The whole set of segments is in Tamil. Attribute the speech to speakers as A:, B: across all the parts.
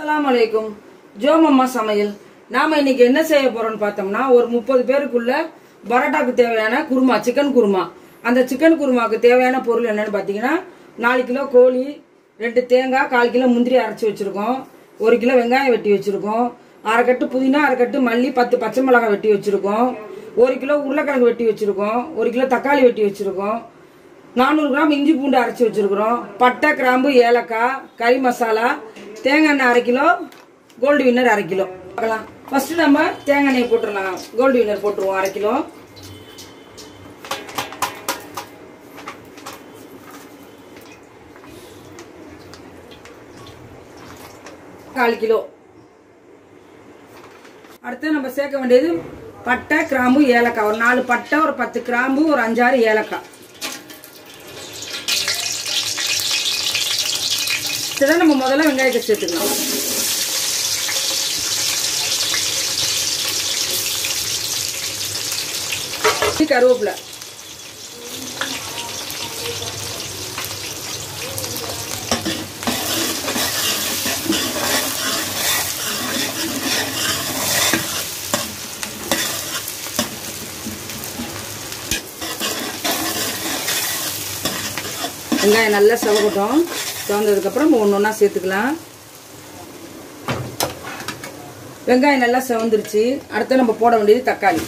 A: அஸ்ஸலாமு அலைக்கும் ஜோமம்மா சமையல் நாம இன்னைக்கு என்ன செய்ய போறோம்னு பார்த்தோம்னா ஒரு முப்பது பேருக்குள்ள பரோட்டாக்கு தேவையான குருமா சிக்கன் குருமா அந்த சிக்கன் குருமாக்கு தேவையான பொருள் என்னன்னு பார்த்தீங்கன்னா நாலு கிலோ கோழி ரெண்டு தேங்காய் கால் கிலோ முந்திரி அரைச்சி வச்சிருக்கோம் ஒரு கிலோ வெங்காயம் வெட்டி வச்சிருக்கோம் அரை கட்டு புதினா அரை கட்டு மல்லி பத்து பச்சை மிளகாய் வெட்டி வச்சிருக்கோம் ஒரு கிலோ உருளைக்கிழங்கு வெட்டி வச்சிருக்கோம் ஒரு கிலோ தக்காளி வெட்டி வச்சிருக்கோம் நானூறு கிராம் இஞ்சி பூண்டு அரைச்சி வச்சிருக்கிறோம் பட்டை கிராம்பு ஏலக்காய் கறி மசாலா தேங்காய் எண்ணெய் அரை கிலோ கோல்டு வின்னர் அரை கிலோ பார்க்கலாம் ஃபர்ஸ்ட் நம்ம தேங்காய் எண்ணெய் போட்டுடலாம் கோல்டு வின்னர் போட்டுருவோம் அரை கிலோ கால் கிலோ அடுத்து நம்ம சேர்க்க வேண்டியது பட்டை கிராம்பு ஏலக்காய் ஒரு நாலு பட்டை ஒரு பத்து கிராம்பு ஒரு அஞ்சாறு ஏலக்காய் இதுதான் நம்ம முதல்ல வெங்காயத்தை சேர்த்துக்கலாம் கருவேப்பிலை வெங்காயம் நல்லா செவக்கட்டும் செவந்ததுக்கப்புறம் நம்ம ஒன்று ஒன்றா சேர்த்துக்கலாம் வெங்காயம் நல்லா செவந்துருச்சு அடுத்து நம்ம போட வேண்டியது தக்காளி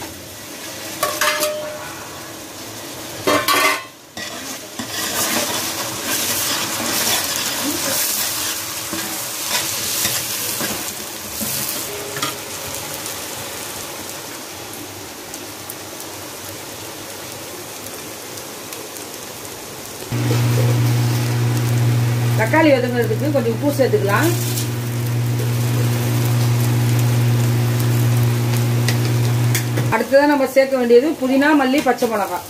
A: தக்காளி வதங்குறதுக்கு கொஞ்சம் உப்பு சேர்த்துக்கலாம் அடுத்ததான் நம்ம சேர்க்க வேண்டியது புதினா மல்லி பச்சை மிளகாய்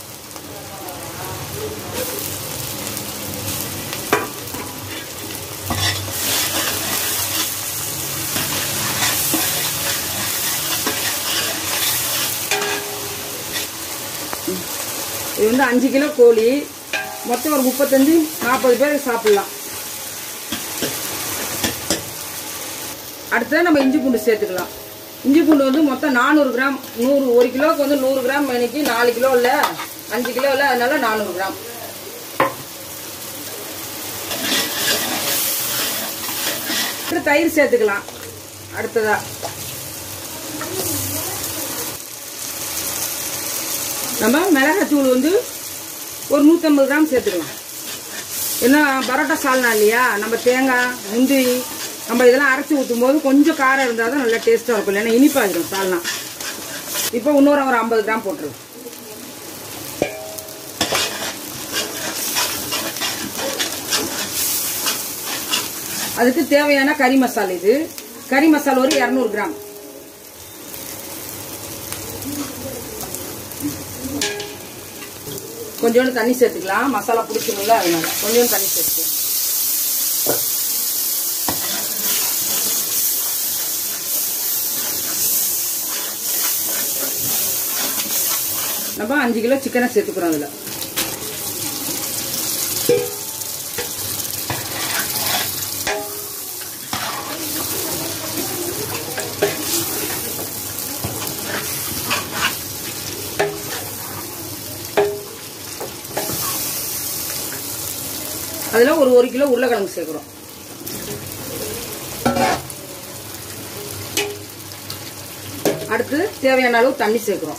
A: இது வந்து அஞ்சு கிலோ கோழி மொத்தம் ஒரு முப்பத்தஞ்சு நாற்பது பேருக்கு சாப்பிடலாம் அடுத்தது நம்ம இஞ்சி பூண்டு சேர்த்துக்கலாம் இஞ்சி பூண்டு வந்து மொத்தம் நானூறு கிராம் நூறு ஒரு கிலோவுக்கு வந்து நூறு கிராம் இன்னைக்கு நாலு கிலோ இல்லை அஞ்சு கிலோ இல்லை அதனால நானூறு கிராம் அடுத்து தயிர் சேர்த்துக்கலாம் அடுத்ததா நம்ம மிளகாத்தூள் வந்து ஒரு நூற்றம்பது கிராம் சேர்த்துக்கலாம் ஏன்னா பரோட்டா சால்னா இல்லையா நம்ம தேங்காய் முந்திரி நம்ம இதெல்லாம் அரைச்சி ஊற்றும் போது கொஞ்சம் காரம் இருந்தால் தான் நல்லா டேஸ்ட்டாக இருக்கும் இல்லைன்னா இனிப்பாகிடும் சால்னா இப்போ இன்னொரு ஒரு ஐம்பது கிராம் போட்டுரு அதுக்கு தேவையான கறி மசாலா இது கறி மசாலா ஒரு இரநூறு கிராம் கொஞ்சோண்டு தண்ணி சேர்த்துக்கலாம் மசாலா பிடிக்கணும்ல அதனால கொஞ்சோண்டு தண்ணி சேர்த்துக்கலாம் நம்ம அஞ்சு கிலோ சிக்கனை சேர்த்துக்கிறோம் அதில் அதில் ஒரு ஒரு கிலோ உருளைக்கிழங்கு சேர்க்குறோம் அடுத்து தேவையான அளவு தண்ணி சேர்க்குறோம்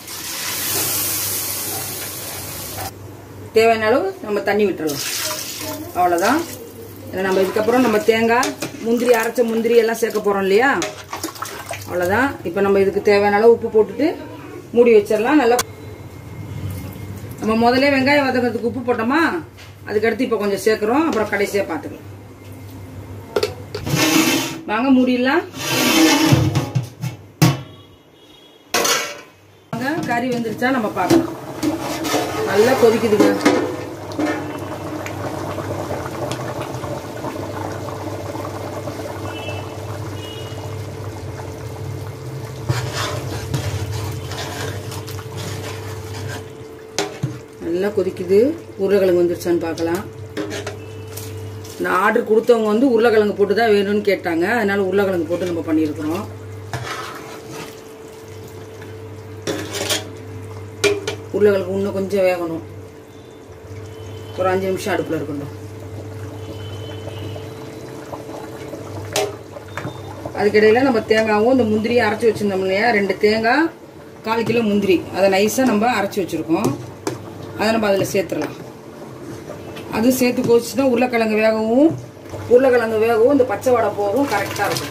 A: தேவையான அளவு நம்ம தண்ணி விட்டுறலாம் அவ்வளோதான் நம்ம இதுக்கப்புறம் நம்ம தேங்காய் முந்திரி அரைச்ச முந்திரி எல்லாம் சேர்க்க போகிறோம் இல்லையா அவ்வளோதான் இப்போ நம்ம இதுக்கு தேவையான அளவு உப்பு போட்டுட்டு மூடி வச்சிடலாம் நல்லா நம்ம முதல்ல வெங்காயம் வதங்கிறதுக்கு உப்பு போட்டோமா அதுக்கடுத்து இப்போ கொஞ்சம் சேர்க்குறோம் அப்புறம் கடைசியாக பார்த்துக்கலாம் வாங்க மூடிடலாம் வாங்க கறி வெந்துருச்சா நம்ம பார்க்கலாம் நல்லா கொதிக்குதுங்க நல்லா கொதிக்குது உருளைக்கிழங்கு வந்துருச்சான்னு பார்க்கலாம் நான் ஆர்டர் கொடுத்தவங்க வந்து உருளைக்கிழங்கு போட்டு தான் வேணும்னு கேட்டாங்க அதனால உருளைக்கிழங்கு போட்டு நம்ம பண்ணியிருக்கிறோம் உருளைக்கிழங்கு இன்னும் கொஞ்சம் வேகணும் ஒரு அஞ்சு நிமிஷம் அடுப்பில் இருக்கணும் அதுக்கிடையில நம்ம தேங்காவும் இந்த முந்திரியும் அரைச்சி வச்சிருந்தோம் இல்லையா ரெண்டு தேங்காய் கால் கிலோ முந்திரி அதை நைஸாக நம்ம அரைச்சி வச்சுருக்கோம் அதை நம்ம அதில் சேர்த்துடலாம் அது சேர்த்து கொதிச்சுன்னா உருளைக்கிழங்கு வேகவும் உருளைக்கிழங்கு வேகவும் இந்த பச்சை வடை போகவும் கரெக்டாக இருக்கும்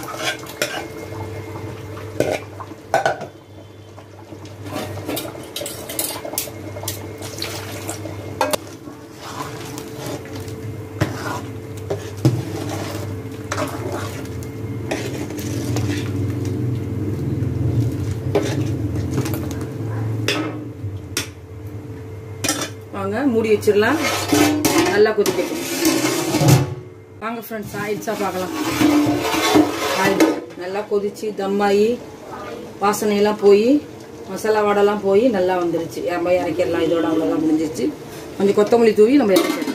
A: வாங்க மூடி வச்சிடலாம் நல்லா கொதிக்கட்டும் வாங்க ஃப்ரெண்ட்ஸ் ஆயிடுச்சா பார்க்கலாம் ஆயிடுச்சு நல்லா கொதிச்சு தம்மாயி வாசனையெல்லாம் போய் மசாலா வாடெல்லாம் போய் நல்லா வந்துருச்சு நம்ம இறக்கிடலாம் இதோட அவ்வளோதான் முடிஞ்சிருச்சு கொஞ்சம் கொத்தமல்லி தூவி நம்ம இறக்கிடலாம்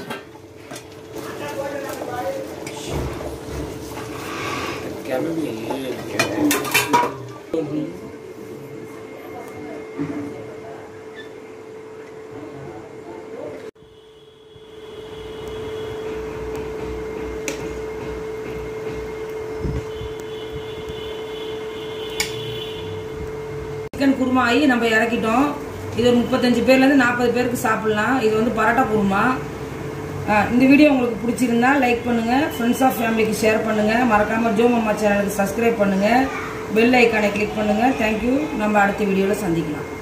A: சிக்கன் குருமா ஆகி நம்ம இறக்கிட்டோம் இது ஒரு முப்பத்தஞ்சு பேர்லேருந்து நாற்பது பேருக்கு சாப்பிட்லாம் இது வந்து பரோட்டா குருமா ஆ, இந்த வீடியோ உங்களுக்கு பிடிச்சிருந்தா லைக் பண்ணுங்க ஃப்ரெண்ட்ஸ் ஆஃப் ஃபேமிலிக்கு ஷேர் பண்ணுங்க மறக்காம ஜோ மாமா சேனலுக்கு சப்ஸ்கிரைப் பண்ணுங்க பெல் ஐக்கானை கிளிக் பண்ணுங்க தேங்க்யூ நம்ம அடுத்த வீடியோவில் சந்திக்கலாம்